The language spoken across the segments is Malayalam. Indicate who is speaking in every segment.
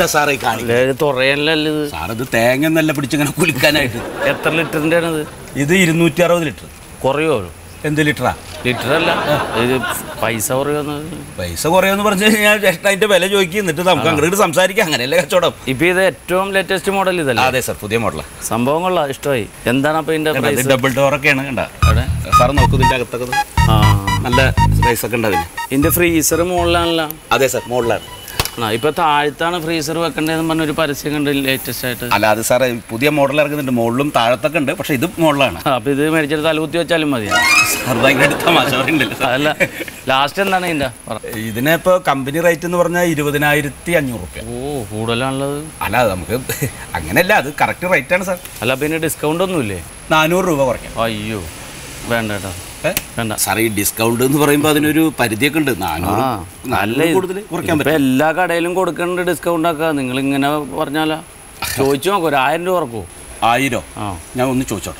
Speaker 1: സാറേ ഈ കാണിക്കുന്നത്
Speaker 2: അല്ലേ തുറയല്ലല്ലോ ഇത്
Speaker 1: സാർ ഇത് തേങ്ങ എന്നല്ല പിടിച്ചിങ്ങനെ കുലിക്കാനായിട്ട്
Speaker 2: എത്ര ലിറ്ററിന്റെ ആണ് ഇത്
Speaker 1: ഇത് ഇരുന്നൂറ്റി അറുപത് ലിറ്റർ
Speaker 2: കുറയോ
Speaker 1: എന്ത് ലിറ്ററാ
Speaker 2: ലിറ്റർ അല്ല ഇത് പൈസ കുറയോന്ന്
Speaker 1: പൈസ കുറയെന്ന് പറഞ്ഞു കഴിഞ്ഞാൽ ജസ്റ്റ് അതിന്റെ വില ചോദിക്കും എന്നിട്ട് നമുക്ക് അങ്ങോട്ട് സംസാരിക്കാം അങ്ങനെയല്ലേ കച്ചവടം
Speaker 2: ഇപ്പൊ ഇത് ഏറ്റവും ലേറ്റസ്റ്റ് മോഡൽ ഇതല്ലേ
Speaker 1: അതെ സാർ പുതിയ മോഡലാണ്
Speaker 2: സംഭവം കൊള്ളാം ഇഷ്ടമായി എന്താണ് അപ്പൊ ഇതിന്റെ
Speaker 1: ഇത്
Speaker 2: പ്രൈസ്
Speaker 1: ഡബിൾ ഡോറൊക്കെയാണ് കണ്ട
Speaker 2: അവിടെ
Speaker 1: സാർ നോക്കുന്നതിന്റെ അകത്തൊക്കെ ഇത്
Speaker 2: ആ
Speaker 1: നല്ല സൈസ് ഒക്കെ ഉണ്ട് അതിന്
Speaker 2: ഇതിന്റെ ഫ്രീസർ മുകളിലാണല്ലോ
Speaker 1: അതെ സാർ മോഡലാണ്
Speaker 2: ആ ഇപ്പൊ താഴത്താണ് ഫ്രീസർ വെക്കേണ്ടതെന്ന് പറഞ്ഞൊരു പരസ്യം കണ്ട് ലേറ്റസ്റ്റ് ആയിട്ട്
Speaker 1: അല്ല അത് സാറേ പുതിയ മോഡൽ ഇറങ്ങുന്നുണ്ട് മുകളിലും താഴത്തൊക്കെ ഉണ്ട് പക്ഷെ ഇത് മോഡലാണ്
Speaker 2: അപ്പൊ ഇത് മേടിച്ചിട്ട് തലകുത്തി വെച്ചാലും മതി
Speaker 1: സാർ ഭയങ്കര തമാശ പറയുന്നുണ്ടല്ലോ സാർ.
Speaker 2: അല്ല ലാസ്റ്റ് എന്താണ് ഇതിന്റെ പറ.
Speaker 1: ഇതിനെ ഇപ്പോൾ കമ്പനി റേറ്റ് എന്ന് പറഞ്ഞാൽ ഇരുപതിനായിരത്തി അഞ്ഞൂറ് റുപ്യ
Speaker 2: ഓ കൂടുതലാണുള്ളത്
Speaker 1: അല്ല അത് നമുക്ക് അങ്ങനെയല്ല അത് കറക്റ്റ് റേറ്റ് ആണ് സാർ
Speaker 2: അല്ല പിന്നെ ഡിസ്കൗണ്ട് ഒന്നുമില്ലേ
Speaker 1: നാനൂറ് രൂപ കുറയ്ക്കാം
Speaker 2: അയ്യോ വേണ്ട കേട്ടോ
Speaker 1: ഏ?
Speaker 2: വേണ്ട
Speaker 1: സാർ ഈ ഡിസ്കൗണ്ട് എന്ന് പറയുമ്പോൾ അതിനൊരു പരിധിയൊക്കെ ഉണ്ട് നാനൂറ്
Speaker 2: ആ നല്ല
Speaker 1: നല്ല കൂടുതൽ കുറയ്ക്കാൻ
Speaker 2: ഇപ്പൊ
Speaker 1: പറ്റും
Speaker 2: എല്ലാ കടയിലും കൊടുക്കേണ്ട ഡിസ്കൗണ്ട് ഒക്കെ നിങ്ങൾ ഇങ്ങനെ പറഞ്ഞാലാ ചോദിച്ചു നോക്കൂ ഒരു ആയിരം രൂപ കുറക്കൂ
Speaker 1: ആയിരം
Speaker 2: ആ
Speaker 1: ഞാൻ ഒന്ന് ചോദിച്ചോട്ടെ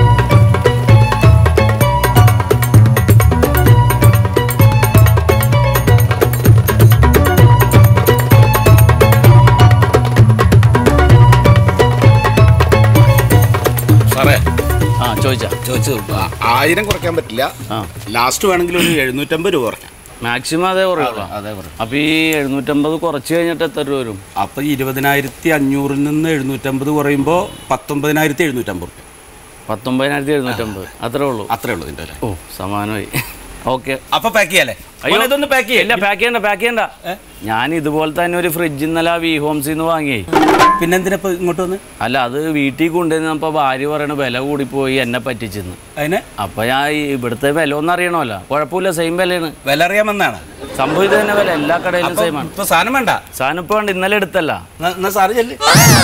Speaker 1: സാറേ
Speaker 2: ആ ചോദിച്ചാ
Speaker 1: ചോദിച്ചു ആ- ആയിരം കുറയ്ക്കാൻ പറ്റില്ല
Speaker 2: ആ
Speaker 1: ലാസ്റ്റ് വേണമെങ്കിൽ ഒരു എഴുന്നൂറ്റമ്പത് രൂപ കുറയ്ക്കാം
Speaker 2: മാക്സിമം അതേ കുറയുള്ളൂ
Speaker 1: അതേ പറയും
Speaker 2: അപ്പൊ ഈ എഴുന്നൂറ്റമ്പത് കുറച്ച് കഴിഞ്ഞിട്ട് എത്ര രൂപ വരും
Speaker 1: അപ്പോൾ ഇരുപതിനായിരത്തി അഞ്ഞൂറിൽ നിന്ന് എഴുന്നൂറ്റമ്പത് കുറയുമ്പോൾ പത്തൊമ്പതിനായിരത്തി എഴുന്നൂറ്റമ്പത് റുപ്യ
Speaker 2: പത്തൊമ്പതിനായിരത്തി എഴുന്നൂറ്റമ്പത് അത്രേ ഉള്ളൂ
Speaker 1: അത്രേ ഉള്ളൂ ഇതിൻ്റെ വില
Speaker 2: ഓ സമാനമായി ഓക്കെ
Speaker 1: അപ്പോൾ പാക്ക് ചെയ്യാല്ലേ
Speaker 2: അയ്യോ.
Speaker 1: മോനെ, ഇതൊന്ന് പാക്ക്
Speaker 2: ഇല്ല
Speaker 1: ചെയ്യില്ല
Speaker 2: പാക്ക് ചെയ്യണ്ട പാക്ക് ചെയ്യണ്ട
Speaker 1: ഏ?
Speaker 2: ഞാൻ ഇതുപോലെ തന്നെ ഒരു ഫ്രിഡ്ജ് ഇന്നലെ വി ഹോംസിൽ നിന്ന് വാങ്ങി
Speaker 1: പിന്നെന്തിനാ ഇപ്പോൾ ഇങ്ങോട്ട് വന്ന്
Speaker 2: അല്ല അത് വീട്ടിൽ കൊണ്ടുവന്നപ്പോൾ ഭാര്യ പറയണ വില കൂടിപ്പോയി എന്നെ പറ്റിച്ചെന്ന്
Speaker 1: അതിന്
Speaker 2: അപ്പൊ ഞാൻ ഈ ഇവിടുത്തെ വില ഒന്നും അറിയണമല്ലോ കുഴപ്പമില്ല സെയിം വിലയാണ്
Speaker 1: വില അറിയാമെന്നാണ്
Speaker 2: സംഭവം ഇത് തന്നെ വില എല്ലാ കടയിലും സെയിം ആണ്
Speaker 1: ഇപ്പോൾ സാധനം വേണ്ട
Speaker 2: സാധനം ഇപ്പൊ വേണ്ട ഇന്നലെ എടുത്തല്ല
Speaker 1: എന്നാ- എന്നാ സാറ് ചെല്ല്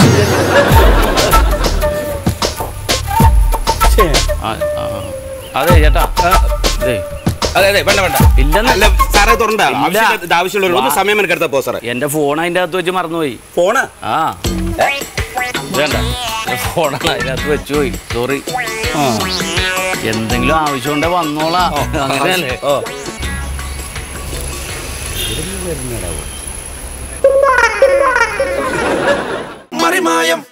Speaker 1: ശ്ശേ.
Speaker 2: ആ, ആ, ആ. അതെ ചേട്ടാ
Speaker 1: ആ,
Speaker 2: ഇതേ
Speaker 1: അതെ അതെ വേണ്ട വേണ്ട
Speaker 2: ഇല്ലെന്ന്
Speaker 1: അല്ല സാറേ തുറണ്ട
Speaker 2: ഇല്ല.
Speaker 1: ആവശ്യമുള്ള ഒന്ന് സമയം എടുക്കാത്ത പോ സാറേ
Speaker 2: എന്റെ ഫോൺ അതിന്റെ അകത്ത് വെച്ച് മറന്നുപോയി
Speaker 1: ഫോണ്
Speaker 2: ആ വേണ്ട ഫോണാണ് അതിനകത്ത് വെച്ചു പോയി സോറി
Speaker 1: ആ.
Speaker 2: എന്തെങ്കിലും ആവശ്യം ഉണ്ടെ വന്നോളാ അങ്ങനെയല്ലേ
Speaker 1: ഓ
Speaker 3: മറിമായം